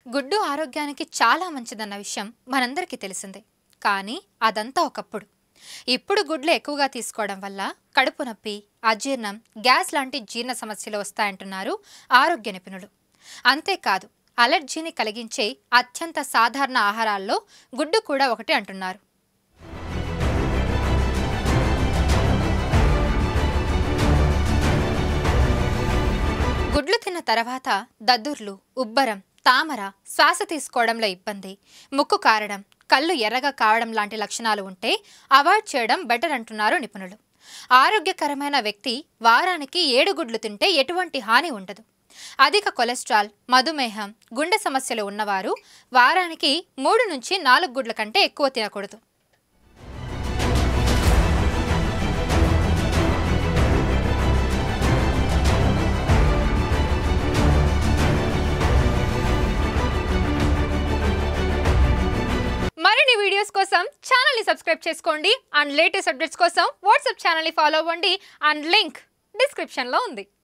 గుడ్డు ఆరోగ్యానికి చాలా మంచిదన్న విషయం మనందరికీ తెలిసిందే కానీ అదంతా ఒకప్పుడు ఇప్పుడు గుడ్లు ఎక్కువగా తీసుకోవడం వల్ల కడుపు నొప్పి అజీర్ణం గ్యాస్ లాంటి జీర్ణ సమస్యలు వస్తాయంటున్నారు ఆరోగ్య నిపుణులు అంతేకాదు అలర్జీని కలిగించే అత్యంత సాధారణ ఆహారాల్లో గుడ్డు కూడా ఒకటి అంటున్నారు గుడ్లు తిన్న తర్వాత దద్దుర్లు ఉబ్బరం తామర శ్వాస తీసుకోవడంలో ఇబ్బంది ముక్కు కారడం కళ్ళు ఎర్రగా కావడం లాంటి లక్షణాలు ఉంటే అవాయిడ్ చేయడం బెటర్ అంటున్నారు నిపుణులు ఆరోగ్యకరమైన వ్యక్తి వారానికి ఏడు గుడ్లు తింటే ఎటువంటి హాని ఉండదు అధిక కొలెస్ట్రాల్ మధుమేహం గుండె సమస్యలు ఉన్నవారు వారానికి మూడు నుంచి నాలుగు గుడ్ల కంటే ఎక్కువ తినకూడదు మరిన్ని వీడియోస్ కోసం ఛానల్ని సబ్స్క్రైబ్ చేసుకోండి అండ్ లేటెస్ట్ అప్డేట్స్ కోసం వాట్సాప్ ఛానల్ని ఫాలో అవ్వండి అండ్ లింక్ డిస్క్రిప్షన్లో ఉంది